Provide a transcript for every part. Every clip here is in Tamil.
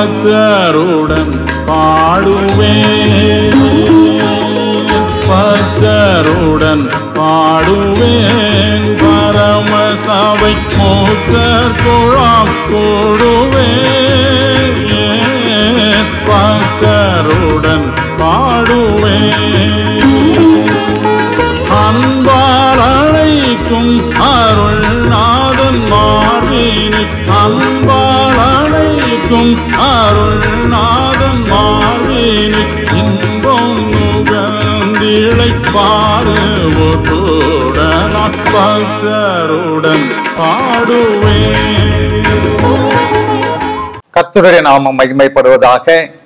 பக்தருடன் பாடுவேன் பக்தருடன் பாடுவேன் பரம சபை மூத்தர் குழாம் கூடுவேன் பக்தருடன் பாடுவேன் அன்பால் அழைக்கும் அருள்நாதன் மார்பினி அன்பால் அழைக்கும் அருள்நாதன் மார்பினி இன்பம் நுகர்ந்திழை பாருவோட்டுடன் பக்தருடன் பாடுவேன் கர்த்தருடைய நாமம் மகிமைப்படுவதாக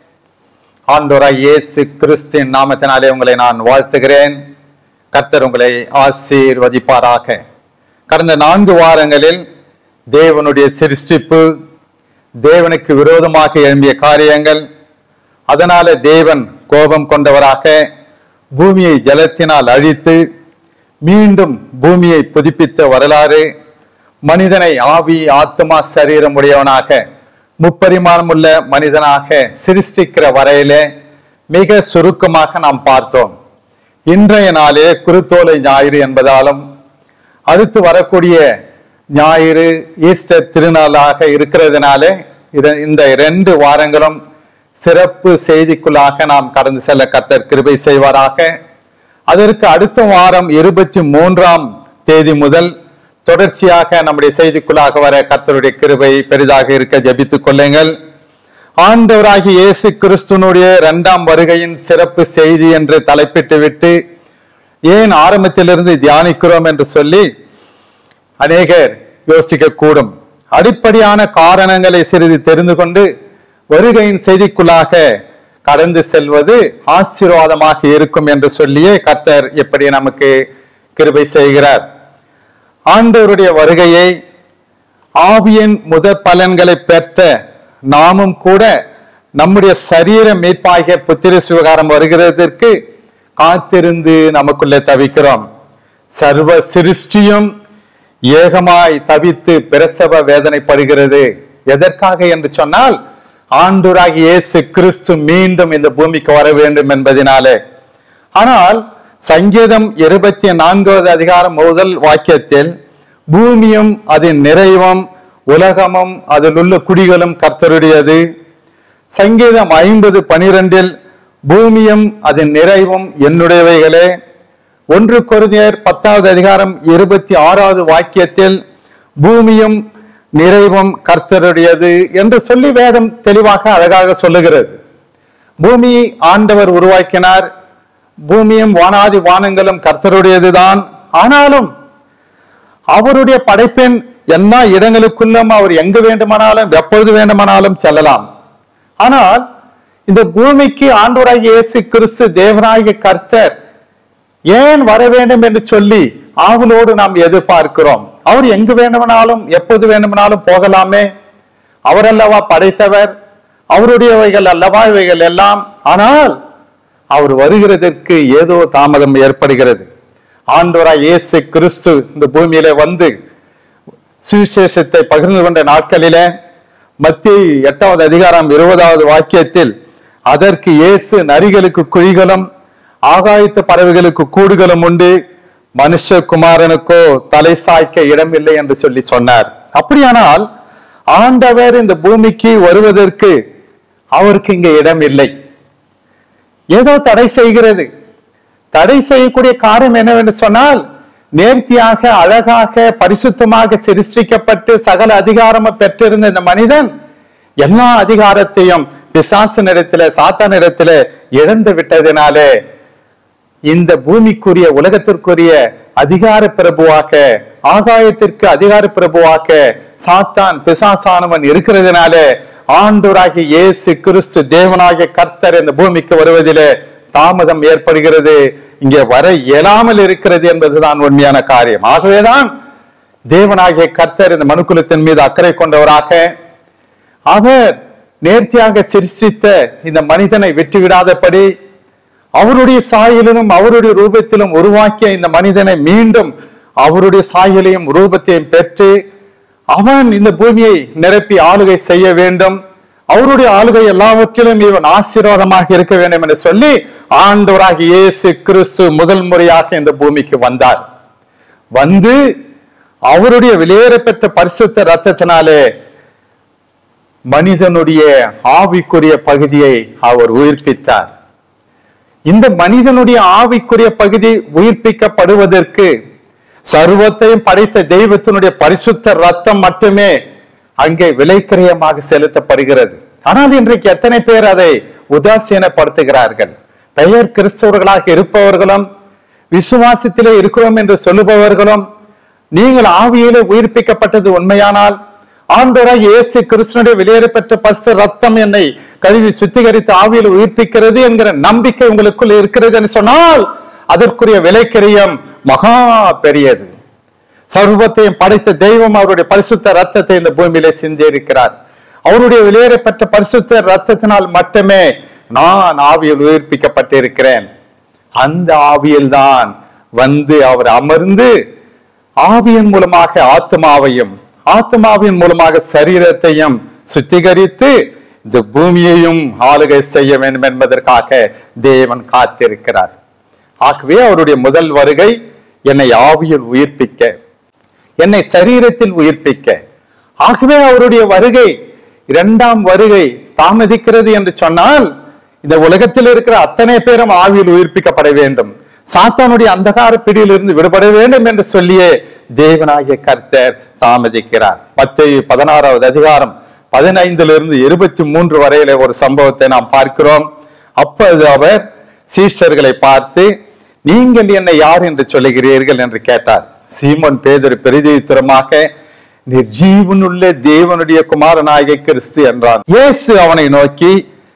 ஆண்டோராய் இயேசு கிறிஸ்துவின் நாமத்தினாலே உங்களை நான் வாழ்த்துகிறேன் கர்த்தர் உங்களை ஆசீர்வதிப்பாராக கடந்த நான்கு வாரங்களில் தேவனுடைய சிருஷ்டிப்பு தேவனுக்கு விரோதமாக எழும்பிய காரியங்கள் அதனால தேவன் கோபம் கொண்டவராக பூமியை ஜலத்தினால் அழித்து மீண்டும் பூமியை புதுப்பித்த வரலாறு மனிதனை ஆவி ஆத்மா சரீரம் உடையவனாக முப்பரிமாணமுள்ள மனிதனாக சிருஷ்டிக்கிற வரையிலே மிக சுருக்கமாக நாம் பார்த்தோம் இன்றைய நாளே குருத்தோலை ஞாயிறு என்பதாலும் அடுத்து வரக்கூடிய ஞாயிறு ஈஸ்டர் திருநாளாக இருக்கிறதுனாலே இத- இந்த இரண்டு வாரங்களும் சிறப்பு செய்திக்குள்ளாக நாம் கடந்து செல்ல கத்தர் கிருபை செய்வாராக அதற்கு அடுத்த வாரம் இருபத்தி மூன்றாம் தேதி முதல் தொடர்ச்சியாக நம்முடைய செய்திக்குள்ளாக வர கர்த்தருடைய கிருபை பெரிதாக இருக்க ஜெபித்துக் கொள்ளுங்கள் ஆண்டவராகிய இயேசு கிறிஸ்துனுடைய இரண்டாம் வருகையின் சிறப்பு செய்தி என்று தலைப்பிட்டு விட்டு ஏன் ஆரம்பத்திலிருந்து தியானிக்கிறோம் என்று சொல்லி அநேகர் யோசிக்க கூடும் அடிப்படையான காரணங்களை சிறிது தெரிந்து கொண்டு வருகையின் செய்திக்குள்ளாக கடந்து செல்வது ஆசீர்வாதமாக இருக்கும் என்று சொல்லியே கர்த்தர் எப்படி நமக்கு கிருபை செய்கிறார் ஆண்டவருடைய வருகையை ஆவியின் முதற் பலன்களை பெற்ற நாமும் கூட நம்முடைய சரீர மீட்பாகிய புத்திர சுகாரம் வருகிறதற்கு காத்திருந்து நமக்குள்ளே தவிக்கிறோம் சர்வ சிருஷ்டியும் ஏகமாய் தவித்து பிரசவ வேதனைப்படுகிறது எதற்காக என்று சொன்னால் ஆண்டூராகி இயேசு கிறிஸ்து மீண்டும் இந்த பூமிக்கு வர வேண்டும் என்பதினாலே ஆனால் சங்கீதம் இருபத்தி நான்காவது அதிகாரம் முதல் வாக்கியத்தில் பூமியும் அதன் நிறைவும் உலகமும் அதில் உள்ள குடிகளும் கர்த்தருடையது சங்கீதம் ஐம்பது பனிரெண்டில் பூமியும் அதன் நிறைவும் என்னுடையவைகளே ஒன்று கொரிந்தியர் பத்தாவது அதிகாரம் இருபத்தி ஆறாவது வாக்கியத்தில் பூமியும் நிறைவும் கர்த்தருடையது என்று சொல்லி வேதம் தெளிவாக அழகாக சொல்லுகிறது பூமியை ஆண்டவர் உருவாக்கினார் பூமியும் வானாதி வானங்களும் கர்த்தருடையதுதான் ஆனாலும் அவருடைய படைப்பின் எல்லா இடங்களுக்குள்ளும் அவர் எங்கு வேண்டுமானாலும் எப்பொழுது வேண்டுமானாலும் செல்லலாம் ஆனால் இந்த பூமிக்கு ஆண்டவராகிய இயேசு கிறிஸ்து தேவனாகிய கர்த்தர் ஏன் வர வேண்டும் என்று சொல்லி ஆவலோடு நாம் எதிர்பார்க்கிறோம் அவர் எங்கு வேண்டுமானாலும் எப்போது வேண்டுமானாலும் போகலாமே அவர் அல்லவா படைத்தவர் அவருடையவைகள் அல்லவா இவைகள் எல்லாம் ஆனால் அவர் வருகிறதற்கு ஏதோ தாமதம் ஏற்படுகிறது ஆண்டவராய் இயேசு கிறிஸ்து இந்த பூமியிலே வந்து சுவிசேஷத்தை பகிர்ந்து கொண்ட நாட்களிலே மத்திய எட்டாவது அதிகாரம் இருபதாவது வாக்கியத்தில் அதற்கு இயேசு நரிகளுக்கு குழிகளும் ஆகாயத்து பறவைகளுக்கு கூடுகளும் உண்டு மனுஷகுமாரனுக்கோ தலை சாய்க்க இடமில்லை என்று சொல்லி சொன்னார் அப்படியானால் ஆண்டவர் இந்த பூமிக்கு வருவதற்கு அவருக்கு இங்க இடம் இல்லை ஏதோ தடை செய்கிறது தடை செய்யக்கூடிய காரியம் என்னவென்று சொன்னால் நேர்த்தியாக அழகாக பரிசுத்தமாக சிருஷ்டிக்கப்பட்டு சகல அதிகாரமும் பெற்றிருந்த இந்த மனிதன் எல்லா அதிகாரத்தையும் பிசாசனிடத்திலே சாத்தானிடத்திலே இழந்து விட்டதினாலே இந்த பூமிக்குரிய உலகத்திற்குரிய அதிகார பிரபுவாக ஆகாயத்திற்கு அதிகார பிரபுவாக சாத்தான் பிசாசானவன் இருக்கிறதுனாலே ஆண்டோராகிய இயேசு கிறிஸ்து தேவனாகிய கர்த்தர் இந்த பூமிக்கு வருவதிலே தாமதம் ஏற்படுகிறது இங்கே வர இயலாமல் இருக்கிறது என்பதுதான் உண்மையான காரியம் ஆகவேதான் தேவனாகிய கர்த்தர் இந்த மனுக்குலத்தின் மீது அக்கறை கொண்டவராக அவர் நேர்த்தியாக சிருஷ்டித்த இந்த மனிதனை விட்டுவிடாதபடி அவருடைய சாயலிலும் அவருடைய ரூபத்திலும் உருவாக்கிய இந்த மனிதனை மீண்டும் அவருடைய சாயலையும் ரூபத்தையும் பெற்று அவன் இந்த பூமியை நிரப்பி ஆளுகை செய்ய வேண்டும் அவருடைய ஆளுகை எல்லாவற்றிலும் இவன் ஆசீர்வாதமாக இருக்க வேண்டும் என்று சொல்லி ஆண்டவராக இயேசு கிறிஸ்து முதல் முறையாக இந்த பூமிக்கு வந்தார் வந்து அவருடைய வெளியேறப்பெற்ற பரிசுத்த ரத்தத்தினாலே மனிதனுடைய ஆவிக்குரிய பகுதியை அவர் உயிர்ப்பித்தார் இந்த மனிதனுடைய ஆவிக்குரிய பகுதி உயிர்ப்பிக்கப்படுவதற்கு சர்வத்தையும் படைத்த தெய்வத்தினுடைய பரிசுத்த ரத்தம் மட்டுமே அங்கே விலைக்கிரயமாக செலுத்தப்படுகிறது ஆனால் இன்றைக்கு எத்தனை பேர் அதை உதாசீனப்படுத்துகிறார்கள் பெயர் கிறிஸ்தவர்களாக இருப்பவர்களும் விசுவாசத்திலே இருக்கிறோம் என்று சொல்லுபவர்களும் நீங்கள் ஆவியிலே உயிர்ப்பிக்கப்பட்டது உண்மையானால் ஆண்டவராய் இயேசு கிறிஸ்துனுடைய வெளியேறப்பெற்ற பரிசு ரத்தம் என்னை கழுவி சுத்திகரித்து ஆவியில் உயிர்ப்பிக்கிறது என்கிற நம்பிக்கை உங்களுக்குள் இருக்கிறது என்று சொன்னால் அதற்குரிய விலைக்கிரியம் மகா பெரியது சர்வத்தையும் படைத்த தெய்வம் அவருடைய பரிசுத்த ரத்தத்தை இந்த பூமியிலே சிந்தியிருக்கிறார் அவருடைய வெளியேறப்பட்ட பரிசுத்த ரத்தத்தினால் மட்டுமே நான் ஆவியில் உயிர்ப்பிக்கப்பட்டிருக்கிறேன் அந்த ஆவியில் தான் வந்து அவர் அமர்ந்து ஆவியின் மூலமாக ஆத்மாவையும் ஆத்மாவின் மூலமாக சரீரத்தையும் சுத்திகரித்து இந்த பூமியையும் ஆளுகை செய்ய வேண்டும் என்பதற்காக தேவன் காத்திருக்கிறார் ஆகவே அவருடைய முதல் வருகை என்னை ஆவியில் உயிர்ப்பிக்க என்னை சரீரத்தில் உயிர்ப்பிக்க ஆகவே அவருடைய வருகை இரண்டாம் வருகை தாமதிக்கிறது என்று சொன்னால் இந்த உலகத்தில் இருக்கிற அத்தனை பேரும் ஆவியில் உயிர்ப்பிக்கப்பட வேண்டும் சாத்தானுடைய அந்தகார பிடியிலிருந்து விடுபட வேண்டும் என்று சொல்லியே தேவனாகிய கர்த்தர் தாமதிக்கிறார் மத்திய பதினாறாவது அதிகாரம் பதினைந்திலிருந்து இருபத்தி மூன்று வரையில ஒரு சம்பவத்தை நாம் பார்க்கிறோம் அப்பொழுது அவர் சீஷர்களை பார்த்து நீங்கள் என்னை யார் என்று சொல்லுகிறீர்கள் என்று கேட்டார் சீமோன் பேதர் பிரதித்திரமாக நீர் ஜீவனுள்ள தேவனுடைய குமாரனாகிய கிறிஸ்து என்றான் இயேசு அவனை நோக்கி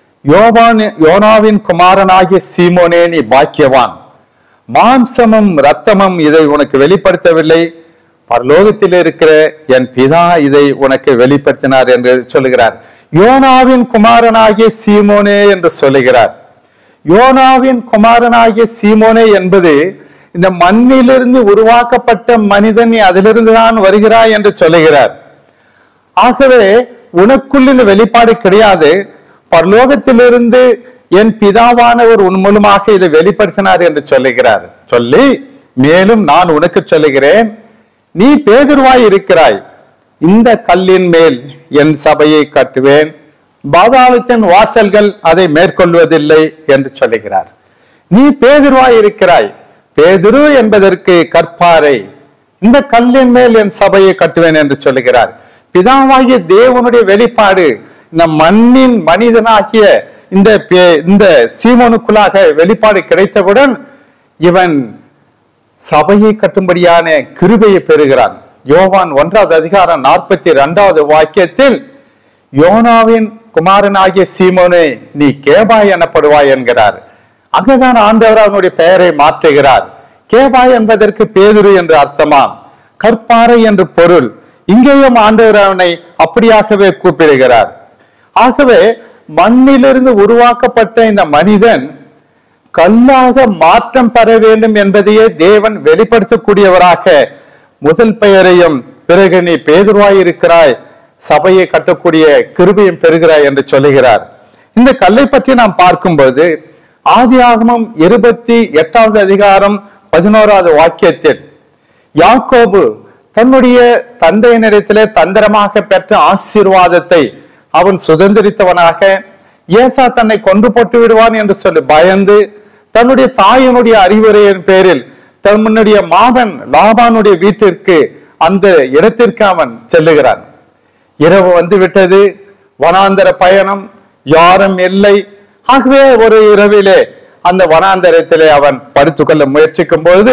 யோவான் யோனாவின் குமாரனாகிய சீமோனே நீ பாக்கியவான் மாம்சமும் ரத்தமும் இதை உனக்கு வெளிப்படுத்தவில்லை பரலோகத்தில் இருக்கிற என் பிதா இதை உனக்கு வெளிப்படுத்தினார் என்று சொல்லுகிறார் யோனாவின் குமாரனாகிய சீமோனே என்று சொல்லுகிறார் யோனாவின் குமாரனாகிய சீமோனே என்பது இந்த மண்ணிலிருந்து உருவாக்கப்பட்ட மனிதன் நீ அதிலிருந்து தான் வருகிறாய் என்று சொல்லுகிறார் ஆகவே உனக்குள் இந்த வெளிப்பாடு கிடையாது பரலோகத்திலிருந்து என் பிதாவானவர் உன் மூலமாக இதை வெளிப்படுத்தினார் என்று சொல்லுகிறார் சொல்லி மேலும் நான் உனக்கு சொல்லுகிறேன் நீ பேதுருவாய் இருக்கிறாய் இந்த கல்லின் மேல் என் சபையை கட்டுவேன் பாதாளத்தின் வாசல்கள் அதை மேற்கொள்வதில்லை என்று சொல்லுகிறார் நீ பேதுருவாய் இருக்கிறாய் பேதுரு என்பதற்கு கற்பாறை இந்த கல்லின் மேல் என் சபையை கட்டுவேன் என்று சொல்லுகிறார் பிதாவாகிய தேவனுடைய வெளிப்பாடு இந்த மண்ணின் மனிதனாகிய இந்த பே- இந்த சீமோனுக்குள்ளாக வெளிப்பாடு கிடைத்தவுடன் இவன் சபையை கட்டும்படியான கிருபையை பெறுகிறான் யோவான் ஒன்றாவது அதிகாரம் நாற்பத்தி இரண்டாவது வாக்கியத்தில் யோனாவின் குமாரனாகிய சீமோனே நீ கேபாய் எனப்படுவாய் என்கிறார் அங்கதான் ஆண்டவர் அவனுடைய பெயரை மாற்றுகிறார் கேபாய் என்பதற்கு பேதுரு என்று அர்த்தமாம் கற்பாறை என்று பொருள் இங்கேயும் ஆண்டவர் அவனை அப்படியாகவே கூப்பிடுகிறார் ஆகவே மண்ணிலிருந்து உருவாக்கப்பட்ட இந்த மனிதன் கல்லாக மாற்றம் பெற வேண்டும் என்பதையே தேவன் வெளிப்படுத்தக்கூடியவராக முதல் பெயரையும் பிறகு நீ பேதுருவாய் இருக்கிறாய் சபையை கட்டக்கூடிய கிருபையும் பெறுகிறாய் என்று சொல்லுகிறார் இந்த கல்லை பற்றி நாம் பார்க்கும்போது ஆதியாகமம் இருபத்தி எட்டாவது அதிகாரம் பதினோராவது வாக்கியத்தில் யாக்கோபு தன்னுடைய தந்தையினிடத்திலே தந்திரமாக பெற்ற ஆசீர்வாதத்தை அவன் சுதந்திரித்தவனாக ஏசா தன்னை கொன்று போட்டு விடுவான் என்று சொல்லி பயந்து தன்னுடைய தாயினுடைய அறிவுரையின் பேரில் தன்னுடைய மாமன் லாபானுடைய வீட்டிற்கு அந்த இடத்திற்கு அவன் செல்லுகிறான் இரவு வந்து விட்டது வனாந்தர பயணம் யாரும் இல்லை ஆகவே ஒரு இரவிலே அந்த வனாந்தரத்திலே அவன் படுத்துக்கொள்ள முயற்சிக்கும் பொழுது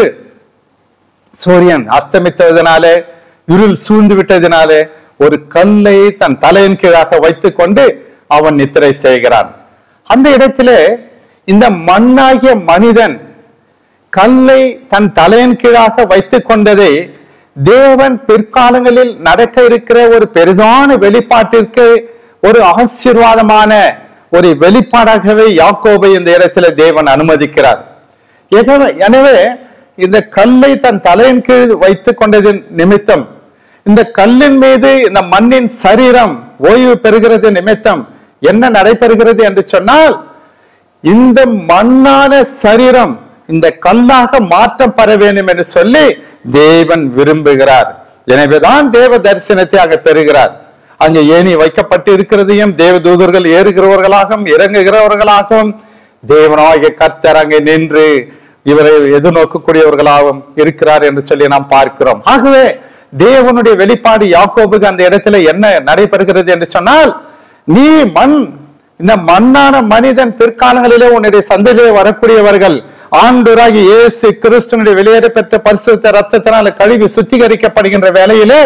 சூரியன் அஸ்தமித்ததினாலே இருள் சூழ்ந்து விட்டதினாலே ஒரு கல்லை தன் தலையின் கீழாக வைத்துக் கொண்டு அவன் நித்திரை செய்கிறான் அந்த இடத்திலே இந்த மண்ணாகிய மனிதன் கல்லை தன் தலையின் கீழாக வைத்துக் கொண்டதை தேவன் பிற்காலங்களில் நடக்க இருக்கிற ஒரு பெரிதான வெளிப்பாட்டிற்கு ஒரு ஆசீர்வாதமான ஒரு வெளிப்பாடாகவே யாக்கோபை இந்த இடத்துல தேவன் அனுமதிக்கிறார் எனவே- எனவே இந்த கல்லை தன் தலையின் கீழ் வைத்துக் கொண்டதின் நிமித்தம் இந்த கல்லின் மீது இந்த மண்ணின் சரீரம் ஓய்வு பெறுகிறது நிமித்தம் என்ன நடைபெறுகிறது என்று சொன்னால் இந்த மண்ணான சரீரம் இந்த கல்லாக மாற்றம் பெற வேண்டும் என்று சொல்லி தேவன் விரும்புகிறார் எனவேதான் தேவ தரிசனத்தை அங்க பெறுகிறார் அங்கே ஏணி வைக்கப்பட்டு இருக்கிறதையும் தேவ தூதர்கள் ஏறுகிறவர்களாகவும் இறங்குகிறவர்களாகவும் தேவனாகிய கர்த்தர் அங்கே நின்று இவரை எதிர்நோக்கக்கூடியவர்களாகவும் இருக்கிறார் என்று சொல்லி நாம் பார்க்கிறோம் ஆகவே தேவனுடைய வெளிப்பாடு யாக்கோபுக்கு அந்த இடத்துல என்ன நடைபெறுகிறது என்று சொன்னால் நீ மண் இந்த மண்ணான மனிதன் பிற்காலங்களிலே உன்னுடைய சந்தையிலே வரக்கூடியவர்கள் ஆண்டவராகி இயேசு கிறிஸ்துவனுடைய வெளியேற பெற்ற பரிசுத்த ரத்தத்தினால கழுவி சுத்திகரிக்கப்படுகின்ற வேளையிலே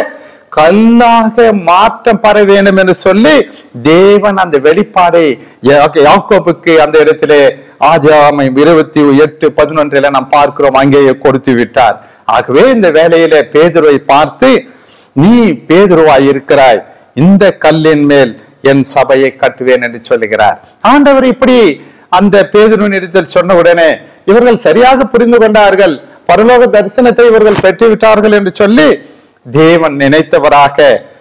கல்லாக மாற்றம் பெற வேண்டும் என்று சொல்லி தேவன் அந்த வெளிப்பாடை யா- யாக்கோபுக்கு அந்த இடத்திலே ஆஜாமை இருபத்தி எட்டு பதினொன்றில நாம் பார்க்கிறோம் அங்கேயே கொடுத்து விட்டார் ஆகவே இந்த வேலையிலே பேதுருவை பார்த்து நீ பேதுருவாய் இருக்கிறாய் இந்த கல்லின் மேல் என் சபையை கட்டுவேன் என்று சொல்லுகிறார் ஆண்டவர் இப்படி அந்த பேதுருவின் இடத்தில் சொன்ன உடனே இவர்கள் சரியாக புரிந்து கொண்டார்கள் பரலோக தரிசனத்தை இவர்கள் பெற்றுவிட்டார்கள் என்று சொல்லி தேவன் நினைத்தவராக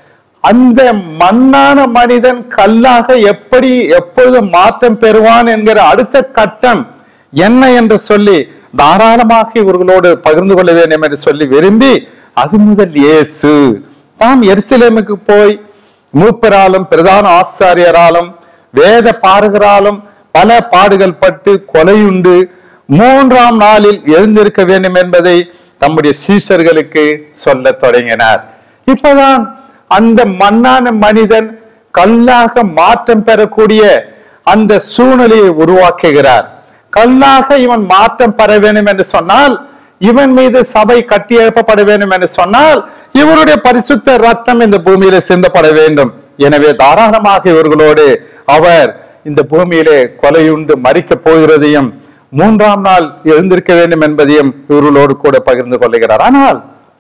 அந்த மண்ணான மனிதன் கல்லாக எப்படி எப்பொழுது மாற்றம் பெறுவான் என்கிற அடுத்த கட்டம் என்ன என்று சொல்லி தாராளமாக இவர்களோடு பகிர்ந்து கொள்ள வேண்டும் என்று சொல்லி விரும்பி அது முதல் இயேசு தாம் எருசலேமுக்கு போய் மூப்பராலும் பிரதான ஆசாரியராலும் வேத பாருகராலும் பல பாடுகள் பட்டு கொலையுண்டு மூன்றாம் நாளில் எழுந்திருக்க வேண்டும் என்பதை தம்முடைய சீஷர்களுக்கு சொல்லத் தொடங்கினார் இப்பதான் அந்த மண்ணான மனிதன் கல்லாக மாற்றம் பெறக்கூடிய அந்த சூழ்நிலையை உருவாக்குகிறார் கல்லாக இவன் மாற்றம் பெற வேண்டும் என்று சொன்னால் இவன் மீது சபை கட்டி எழுப்பப்பட வேண்டும் என்று சொன்னால் இவருடைய பரிசுத்த ரத்தம் இந்த பூமியில சிந்தப்பட வேண்டும் எனவே தாராளமாக இவர்களோடு அவர் இந்த பூமியிலே கொலையுண்டு மறிக்கப் போகிறதையும் மூன்றாம் நாள் எழுந்திருக்க வேண்டும் என்பதையும் இவர்களோடு கூட பகிர்ந்து கொள்ளுகிறார் ஆனால்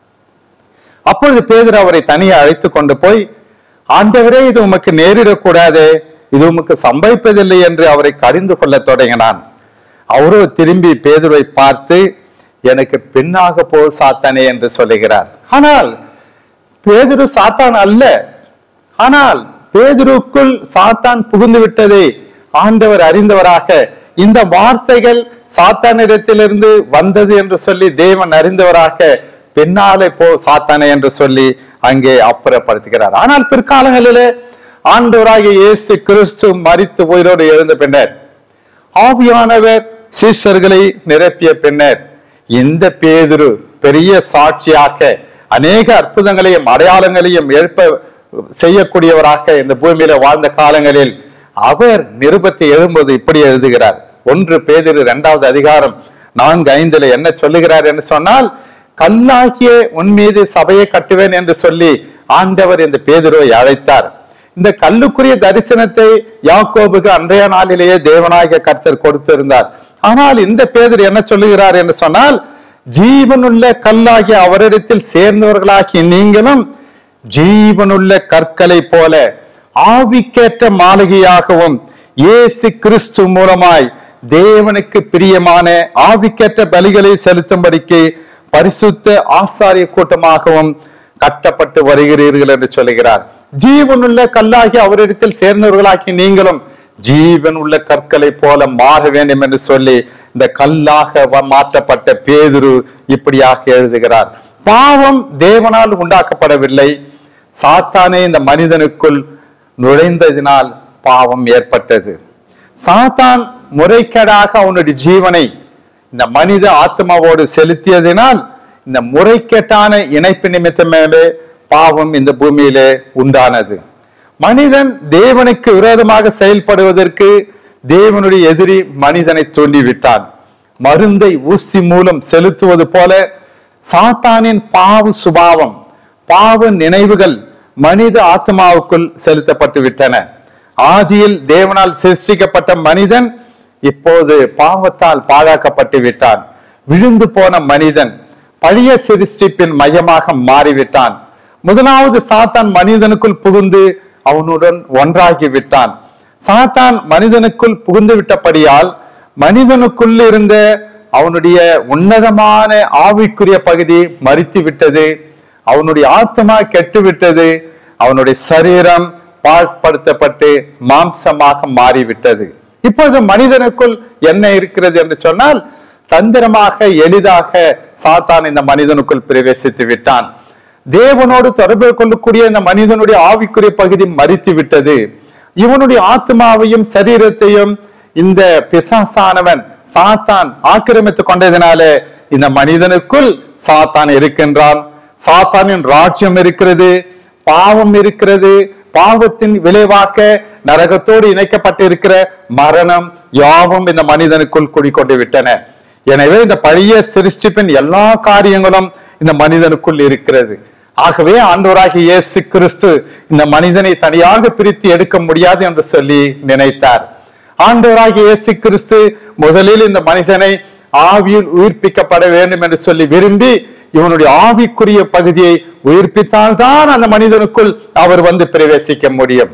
அப்பொழுது பேதர் அவரை தனியே அழைத்து கொண்டு போய் ஆண்டவரே இது உமக்கு நேரிடக்கூடாது இது உமக்கு சம்பவிப்பதில்லை என்று அவரை கடிந்து கொள்ளத் தொடங்கினான் அவரோ திரும்பி பேதுருவை பார்த்து எனக்கு பின்னாக போ சாத்தானே என்று சொல்லுகிறார் ஆனால் பேதுரு சாத்தான் அல்ல ஆனால் பேதுருக்குள் சாத்தான் புகுந்து விட்டதை ஆண்டவர் அறிந்தவராக இந்த வார்த்தைகள் சாத்தானிடத்திலிருந்து வந்தது என்று சொல்லி தேவன் அறிந்தவராக பின்னாலே போ சாத்தானே என்று சொல்லி அங்கே அப்புறப்படுத்துகிறார் ஆனால் பிற்காலங்களிலே ஆண்டவராகிய இயேசு கிறிஸ்து மரித்து உயிரோடு எழுந்த பின்னர் ஆவியானவர் சீஷர்களை நிரப்பிய பின்னர் இந்த பேதுரு பெரிய சாட்சியாக அநேக அற்புதங்களையும் அடையாளங்களையும் எழுப்ப செய்யக்கூடியவராக இந்த பூமியில வாழ்ந்த காலங்களில் அவர் நிருபத்தை எழும்போது இப்படி எழுதுகிறார் ஒன்று பேதிரு இரண்டாவது அதிகாரம் நான்கு ஐந்துல என்ன சொல்லுகிறார் என்று சொன்னால் கல்லாகிய உன் மீது சபையை கட்டுவேன் என்று சொல்லி ஆண்டவர் இந்த பேதுருவை அழைத்தார் இந்த கல்லுக்குரிய தரிசனத்தை யாக்கோபுக்கு அன்றைய நாளிலேயே தேவனாகிய கர்த்தர் கொடுத்திருந்தார் ஆனால் இந்த பேதர் என்ன சொல்லுகிறார் என்று சொன்னால் ஜீவனுள்ள கல்லாகிய அவரிடத்தில் சேர்ந்தவர்களாகிய நீங்களும் ஜீவனுள்ள கற்களை போல ஆவிக்கேற்ற மாளிகையாகவும் இயேசு கிறிஸ்து மூலமாய் தேவனுக்கு பிரியமான ஆவிக்கேற்ற பலிகளை செலுத்தும்படிக்கு பரிசுத்த ஆசாரிய கூட்டமாகவும் கட்டப்பட்டு வருகிறீர்கள் என்று சொல்லுகிறார் ஜீவனுள்ள கல்லாகி அவரிடத்தில் சேர்ந்தவர்களாகி நீங்களும் ஜீவன் உள்ள கற்களை போல மாற வேண்டும் என்று சொல்லி இந்த கல்லாக வ- மாற்றப்பட்ட பேதுரு இப்படியாக எழுதுகிறார் பாவம் தேவனால் உண்டாக்கப்படவில்லை சாத்தானே இந்த மனிதனுக்குள் நுழைந்ததினால் பாவம் ஏற்பட்டது சாத்தான் முறைகேடாக அவனுடைய ஜீவனை இந்த மனித ஆத்மாவோடு செலுத்தியதினால் இந்த முறைகேட்டான இணைப்பு நிமித்தமே பாவம் இந்த பூமியிலே உண்டானது மனிதன் தேவனுக்கு விரோதமாக செயல்படுவதற்கு தேவனுடைய எதிரி மனிதனை தூண்டிவிட்டான் மருந்தை ஊசி மூலம் செலுத்துவது போல சாத்தானின் பாவ சுபாவம் பாவ நினைவுகள் மனித ஆத்மாவுக்குள் செலுத்தப்பட்டு விட்டன ஆதியில் தேவனால் சிருஷ்டிக்கப்பட்ட மனிதன் இப்போது பாவத்தால் பாழாக்கப்பட்டு விட்டான் விழுந்து போன மனிதன் பழைய சிருஷ்டிப்பின் மையமாக மாறிவிட்டான் முதலாவது சாத்தான் மனிதனுக்குள் புகுந்து அவனுடன் ஒன்றாகி விட்டான் சாத்தான் மனிதனுக்குள் புகுந்து விட்டபடியால் மனிதனுக்குள் இருந்த அவனுடைய உன்னதமான ஆவிக்குரிய பகுதி மறித்து விட்டது அவனுடைய ஆத்மா கெட்டு விட்டது அவனுடைய சரீரம் பாழ்படுத்தப்பட்டு மாம்சமாக மாறிவிட்டது இப்பொழுது மனிதனுக்குள் என்ன இருக்கிறது என்று சொன்னால் தந்திரமாக எளிதாக சாத்தான் இந்த மனிதனுக்குள் பிரவேசித்து விட்டான் தேவனோடு தொடர்பு கொள்ளக்கூடிய இந்த மனிதனுடைய ஆவிக்குரிய பகுதி மறித்து விட்டது இவனுடைய ஆத்மாவையும் சரீரத்தையும் இந்த பிசாசானவன் சாத்தான் ஆக்கிரமித்து கொண்டதினால இந்த மனிதனுக்குள் சாத்தான் இருக்கின்றான் சாத்தானின் ராஜ்யம் இருக்கிறது பாவம் இருக்கிறது பாவத்தின் விளைவாக நரகத்தோடு இணைக்கப்பட்டு இருக்கிற மரணம் யாவும் இந்த மனிதனுக்குள் குடிக்கொண்டு விட்டன எனவே இந்த பழைய சிருஷ்டிப்பின் எல்லா காரியங்களும் இந்த மனிதனுக்குள் இருக்கிறது ஆகவே ஆண்டவராகிய இயேசு கிறிஸ்து இந்த மனிதனை தனியாக பிரித்து எடுக்க முடியாது என்று சொல்லி நினைத்தார் ஆண்டவராகிய இயேசு கிறிஸ்து முதலில் இந்த மனிதனை ஆவியில் உயிர்ப்பிக்கப்பட வேண்டும் என்று சொல்லி விரும்பி இவனுடைய ஆவிக்குரிய பகுதியை உயிர்ப்பித்தால்தான் அந்த மனிதனுக்குள் அவர் வந்து பிரவேசிக்க முடியும்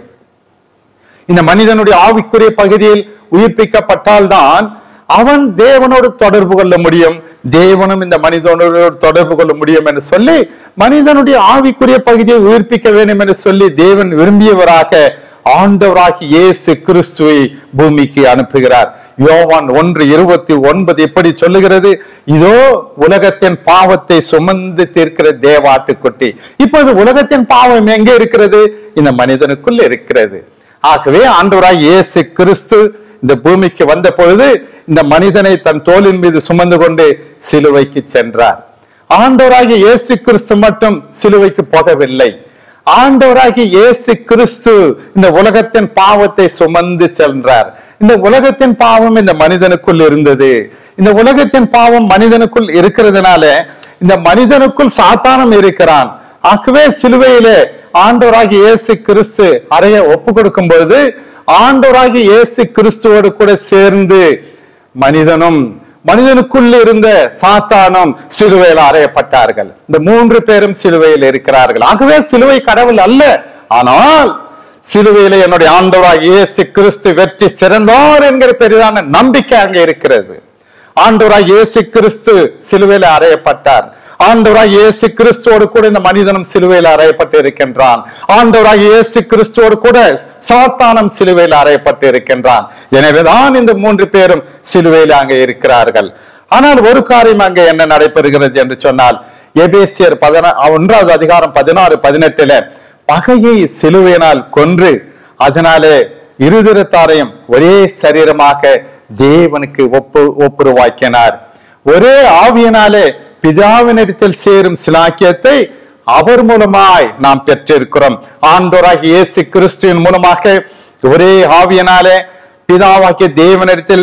இந்த மனிதனுடைய ஆவிக்குரிய பகுதியில் உயிர்ப்பிக்கப்பட்டால்தான் அவன் தேவனோடு தொடர்பு கொள்ள முடியும் தேவனும் இந்த மனிதனோடு தொடர்பு கொள்ள முடியும் என்று சொல்லி மனிதனுடைய ஆவிக்குரிய பகுதியை உயிர்ப்பிக்க வேண்டும் என்று சொல்லி தேவன் விரும்பியவராக ஆண்டவராகி இயேசு கிறிஸ்துவை பூமிக்கு அனுப்புகிறார் யோவான் ஒன்று இருபத்தி ஒன்பது எப்படி சொல்லுகிறது இதோ உலகத்தின் பாவத்தை சுமந்து தீர்க்கிற தேவாட்டுக்குட்டி இப்போது உலகத்தின் பாவம் எங்கே இருக்கிறது இந்த மனிதனுக்குள் இருக்கிறது ஆகவே ஆண்டவராய் இயேசு கிறிஸ்து இந்த பூமிக்கு வந்த பொழுது இந்த மனிதனை தன் தோளின் மீது சுமந்து கொண்டு சிலுவைக்கு சென்றார் ஆண்டவராகிய இயேசு கிறிஸ்து மட்டும் சிலுவைக்கு போகவில்லை ஆண்டவராகிய இயேசு கிறிஸ்து இந்த உலகத்தின் பாவத்தை சுமந்து சென்றார் இந்த உலகத்தின் பாவம் இந்த மனிதனுக்குள் இருந்தது இந்த உலகத்தின் பாவம் மனிதனுக்குள் இருக்கிறதுனால இந்த மனிதனுக்குள் சாத்தானம் இருக்கிறான் ஆகவே சிலுவையிலே ஆண்டவராகிய இயேசு கிறிஸ்து அறைய ஒப்பு கொடுக்கும் பொழுது ஆண்டவராகிய இயேசு கிறிஸ்துவோடு கூட சேர்ந்து மனிதனும் மனிதனுக்குள் இருந்த சாத்தானும் சிலுவையில் அறையப்பட்டார்கள் இந்த மூன்று பேரும் சிலுவையில் இருக்கிறார்கள் ஆகவே சிலுவை கடவுள் அல்ல ஆனால் சிலுவையில என்னுடைய ஆண்டவராக இயேசு கிறிஸ்து வெற்றி சிறந்தார் என்கிற பெரிதான நம்பிக்கை அங்கே இருக்கிறது ஆண்டவராக இயேசு கிறிஸ்து சிலுவையில் அறையப்பட்டார் ஆண்டவராக இயேசு கிறிஸ்துவோடு கூட இந்த மனிதனும் சிலுவையில் அறையப்பட்டு இருக்கின்றான் ஆண்டவராக இயேசு கிறிஸ்துவோடு கூட சாத்தானம் சிலுவையில் அறையப்பட்டு இருக்கின்றான் எனவேதான் இந்த மூன்று பேரும் சிலுவையில் அங்கே இருக்கிறார்கள் ஆனால் ஒரு காரியம் அங்கே என்ன நடைபெறுகிறது என்று சொன்னால் எபேசியர் பதினா ஒன்றாவது அதிகாரம் பதினாறு பதினெட்டுல பகையை சிலுவையினால் கொன்று அதனாலே இருதிரத்தாரையும் ஒரே சரீரமாக தேவனுக்கு ஒப்பு ஒப்புருவாக்கினார் ஒரே ஆவியினாலே பிதாவினிடத்தில் சேரும் சிலாக்கியத்தை அவர் மூலமாய் நாம் பெற்றிருக்கிறோம் ஆண்டோராகிய இயேசு கிறிஸ்துவின் மூலமாக ஒரே ஆவியினாலே பிதாவாகிய தேவனிடத்தில்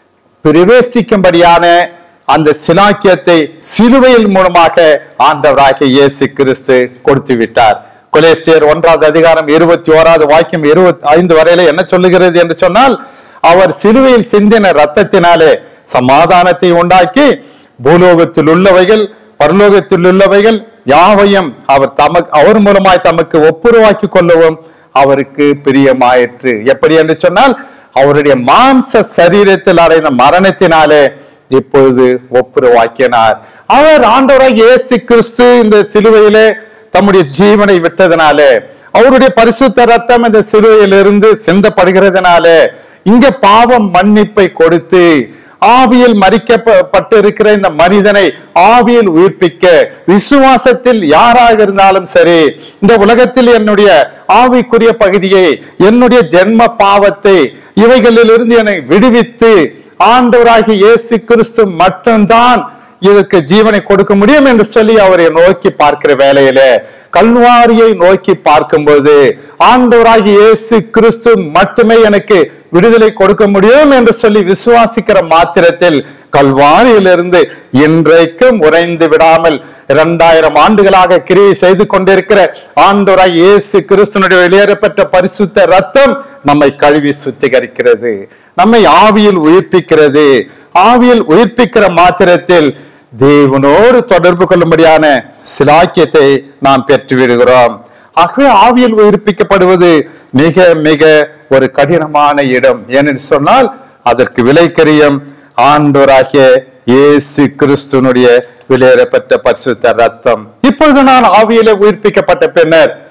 பிரவேசிக்கும்படியான அந்த சிலாக்கியத்தை சிலுவையில் மூலமாக ஆண்டவராகிய இயேசு கிறிஸ்து கொடுத்து விட்டார் கொலேசியர் ஒன்றாவது அதிகாரம் இருபத்தி ஓராவது வாக்கியம் இருபத்தி ஐந்து வரையில என்ன சொல்லுகிறது என்று சொன்னால் அவர் சிலுவையில் சிந்தின ரத்தத்தினாலே சமாதானத்தை உண்டாக்கி பூலோகத்தில் உள்ளவைகள் பரலோகத்தில் உள்ளவைகள் யாவையும் அவர் தமக்கு அவர் மூலமாய் தமக்கு ஒப்புரவாக்கி கொள்ளவும் அவருக்கு பிரியமாயிற்று எப்படி என்று சொன்னால் அவருடைய மாம்ச சரீரத்தில் அடைந்த மரணத்தினாலே இப்பொழுது ஒப்புரவாக்கினார் அவர் ஆண்டவராக இயேசு கிறிஸ்து இந்த சிலுவையிலே தம்முடைய ஜீவனை விட்டதனாலே அவருடைய பரிசுத்த ரத்தம் இந்த சிலுவையிலிருந்து சிந்தப்படுகிறதுனாலே இங்க பாவம் மன்னிப்பை கொடுத்து ஆவியில் மறிக்கப்பட்டிருக்கிற இந்த மனிதனை ஆவியில் உயிர்ப்பிக்க விசுவாசத்தில் யாராக இருந்தாலும் சரி இந்த உலகத்தில் என்னுடைய ஆவிக்குரிய பகுதியை என்னுடைய ஜென்ம பாவத்தை இவைகளிலிருந்து என்னை விடுவித்து ஆண்டவராகிய இயேசு கிறிஸ்து மட்டும்தான் இதற்கு ஜீவனை கொடுக்க முடியும் என்று சொல்லி அவரை நோக்கி பார்க்கிற வேலையிலே கல்வாரியை நோக்கி பார்க்கும்போது ஆண்டவராகிய இயேசு கிறிஸ்து மட்டுமே எனக்கு விடுதலை கொடுக்க முடியும் என்று சொல்லி விசுவாசிக்கிற மாத்திரத்தில் கல்வாரியிலிருந்து இன்றைக்கும் உறைந்து விடாமல் இரண்டாயிரம் ஆண்டுகளாக கிரியை செய்து கொண்டிருக்கிற ஆண்டவராய் இயேசு கிறிஸ்துனுடைய வெளியேறப்பட்ட பரிசுத்த ரத்தம் நம்மை கழுவி சுத்திகரிக்கிறது நம்மை ஆவியில் உயிர்ப்பிக்கிறது ஆவியில் உயிர்ப்பிக்கிற மாத்திரத்தில் தேவனோடு தொடர்பு கொள்ளும்படியான சிலாக்கியத்தை நாம் பெற்று விடுகிறோம் ஆகவே ஆவியில் உயிர்ப்பிக்கப்படுவது மிக மிக ஒரு கடினமான இடம் ஏனென்று சொன்னால் அதற்கு விலைக்கரியம் ஆண்டோராகிய இயேசு கிறிஸ்துனுடைய விலையேறப்பட்ட பரிசுத்த ரத்தம் இப்பொழுது நான் ஆவியில உயிர்ப்பிக்கப்பட்ட பின்னர்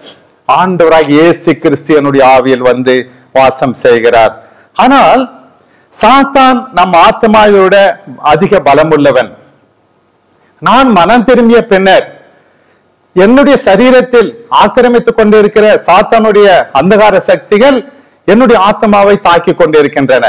ஆண்டவராக இயேசு கிறிஸ்தியனுடைய ஆவியில் வந்து வாசம் செய்கிறார் ஆனால் சாத்தான் நம் ஆத்மாவோட அதிக பலமுள்ளவன் நான் மனம் திரும்பிய பின்னர் என்னுடைய சரீரத்தில் ஆக்கிரமித்துக் கொண்டிருக்கிற சாத்தானுடைய அந்தகார சக்திகள் என்னுடைய ஆத்மாவை தாக்கி கொண்டிருக்கின்றன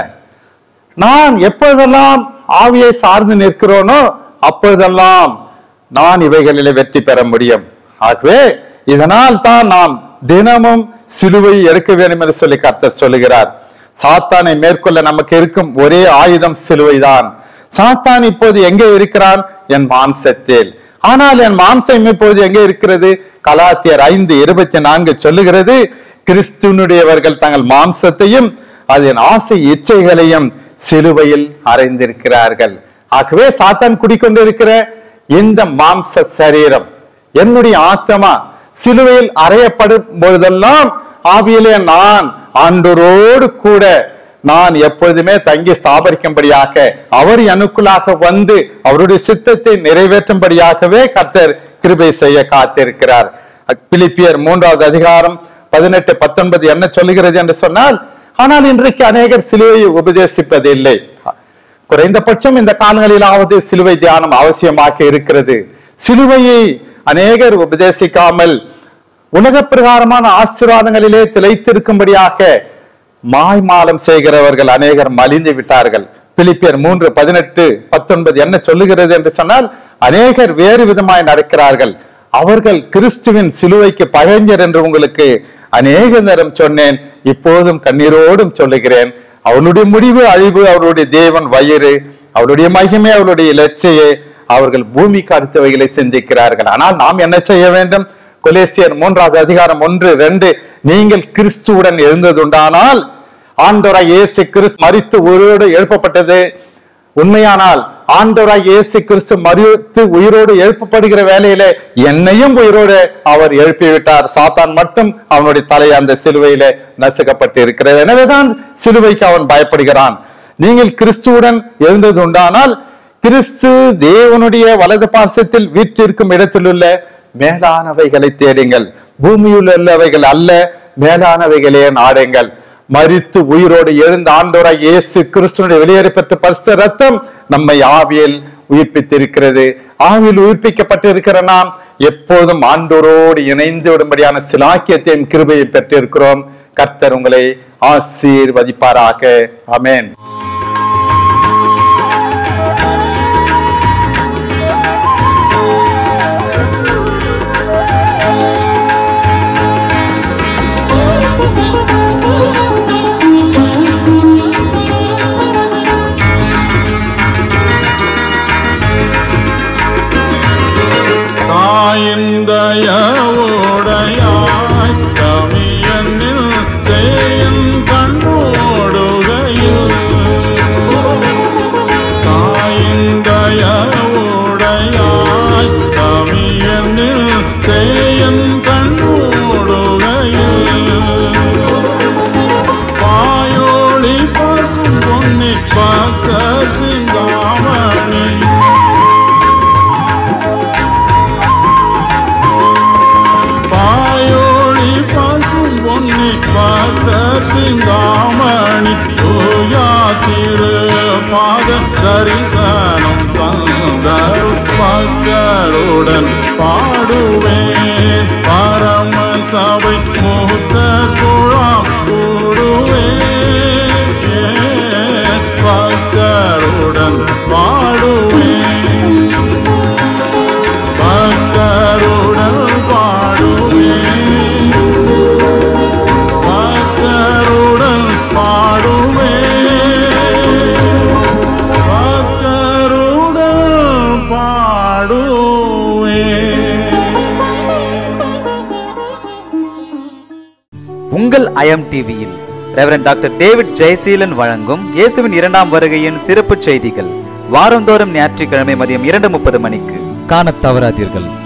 நான் எப்பொழுதெல்லாம் ஆவியை சார்ந்து நிற்கிறோனோ அப்பொழுதெல்லாம் நான் இவைகளிலே வெற்றி பெற முடியும் ஆகவே இதனால் தான் நாம் தினமும் சிலுவை எடுக்க வேண்டும் என்று சொல்லி கர்த்தர் சொல்லுகிறார் சாத்தானை மேற்கொள்ள நமக்கு இருக்கும் ஒரே ஆயுதம் சிலுவைதான் சாத்தான் இப்போது எங்கே இருக்கிறான் என் மாம்சத்தில் ஆனால் என் மாம்சம் இப்போது எங்கே இருக்கிறது கலாத்தியர் ஐந்து இருபத்தி நான்கு சொல்லுகிறது கிறிஸ்துவனுடையவர்கள் தங்கள் மாம்சத்தையும் அதன் ஆசை இச்சைகளையும் சிலுவையில் அறைந்திருக்கிறார்கள் ஆகவே சாத்தான் குடிக்கொண்டிருக்கிற இந்த மாம்ச சரீரம் என்னுடைய ஆத்மா சிலுவையில் அறையப்படும் பொழுதெல்லாம் ஆவியிலே நான் ஆண்டோரோடு கூட நான் எப்பொழுதுமே தங்கி ஸ்தாபரிக்கும்படியாக அவர் எனக்குள்ளாக வந்து அவருடைய சித்தத்தை நிறைவேற்றும்படியாகவே கர்த்தர் கிருபை செய்ய காத்திருக்கிறார் பிலிப்பியர் மூன்றாவது அதிகாரம் பதினெட்டு பத்தொன்பது என்ன சொல்லுகிறது என்று சொன்னால் ஆனால் இன்றைக்கு அநேகர் சிலுவையை உபதேசிப்பதில்லை குறைந்தபட்சம் இந்த காலங்களிலாவது சிலுவை தியானம் அவசியமாக இருக்கிறது சிலுவையை அநேகர் உபதேசிக்காமல் உலக பிரகாரமான ஆசீர்வாதங்களிலே திளைத்திருக்கும்படியாக மாய்மாலம் செய்கிறவர்கள் அநேகர் மலிந்து விட்டார்கள் பிலிப்பியர் மூன்று பதினெட்டு பத்தொன்பது என்ன சொல்லுகிறது என்று சொன்னால் அநேகர் வேறு விதமாய் நடக்கிறார்கள் அவர்கள் கிறிஸ்துவின் சிலுவைக்கு பகைஞர் என்று உங்களுக்கு அநேக நேரம் சொன்னேன் இப்போதும் கண்ணீரோடும் சொல்லுகிறேன் அவளுடைய முடிவு அழிவு அவருடைய தேவன் வயிறு அவருடைய மகிமை அவருடைய இலச்சையே அவர்கள் பூமிக்கு அடுத்தவைகளை சிந்திக்கிறார்கள் ஆனால் நாம் என்ன செய்ய வேண்டும் கொலேசியர் மூன்றாவது அதிகாரம் ஒன்று ரெண்டு நீங்கள் கிறிஸ்துவுடன் எழுந்ததுண்டானால் ஆண்டவராய் இயேசு கிறிஸ்து மரித்து உயிரோடு எழுப்பப்பட்டது உண்மையானால் ஆண்டவராய் இயேசு கிறிஸ்து மறித்து உயிரோடு எழுப்பப்படுகிற வேலையிலே என்னையும் உயிரோடு அவர் எழுப்பிவிட்டார் சாத்தான் மட்டும் அவனுடைய தலை அந்த சிலுவையிலே நசுக்கப்பட்டு இருக்கிறது எனவேதான் சிலுவைக்கு அவன் பயப்படுகிறான் நீங்கள் கிறிஸ்துவுடன் எழுந்தது உண்டானால் கிறிஸ்து தேவனுடைய வலது பாசத்தில் வீற்றிருக்கும் இடத்திலுள்ள மேலானவைகளை தேடுங்கள் பூமியில் உள்ளவைகள் அல்ல மேலானவைகளே நாடுங்கள் மரித்து உயிரோடு எழுந்த ஆண்டோராய் இயேசு கிறிஸ்துனுடைய வெளியேறி பெற்ற பரிசு ரத்தம் நம்மை ஆவியில் உயிர்ப்பித்திருக்கிறது ஆவியில் உயிர்ப்பிக்கப்பட்டிருக்கிற நாம் எப்போதும் ஆண்டோரோடு இணைந்து விடும்படியான சிலாக்கியத்தையும் கிருபையை பெற்றிருக்கிறோம் கர்த்தர் உங்களை ஆசீர்வதிப்பாராக அமேன் தாயிந்தயவுடையாய் கவியனில் செய்யும் கண்மூடுகையில் தாயிந்தயவுடையாய் கவியனில் செய்யும் கண்மூடுகையில் பாயோளி பசும் பொன்னி பக்கர் சிந்தாமணி பாயோளி பசும் பொன்னி பக்தர் சிந்தாமணி தூயா திரு பாத தரிசனம் தந்தரு பக்தருடன் பாடுவேன் பரம சபை மூத்த குழாம் கூடுவேன் பக்தருடன் பாடுவேன் பக்தருடன் பாடுவேன் பக்தருடன் பாடுவேன் பக்தருடன் பாடுவேன் உங்கள் ஐஎம் டிவியில் ரெவரண்ட் டாக்டர் டேவிட் ஜெயசீலன் வழங்கும் இயேசுவின் இரண்டாம் வருகையின் சிறப்பு செய்திகள் வாரந்தோறும் ஞாயிற்றுக்கிழமை மதியம் இரண்டு முப்பது மணிக்கு காணத் தவறாதீர்கள்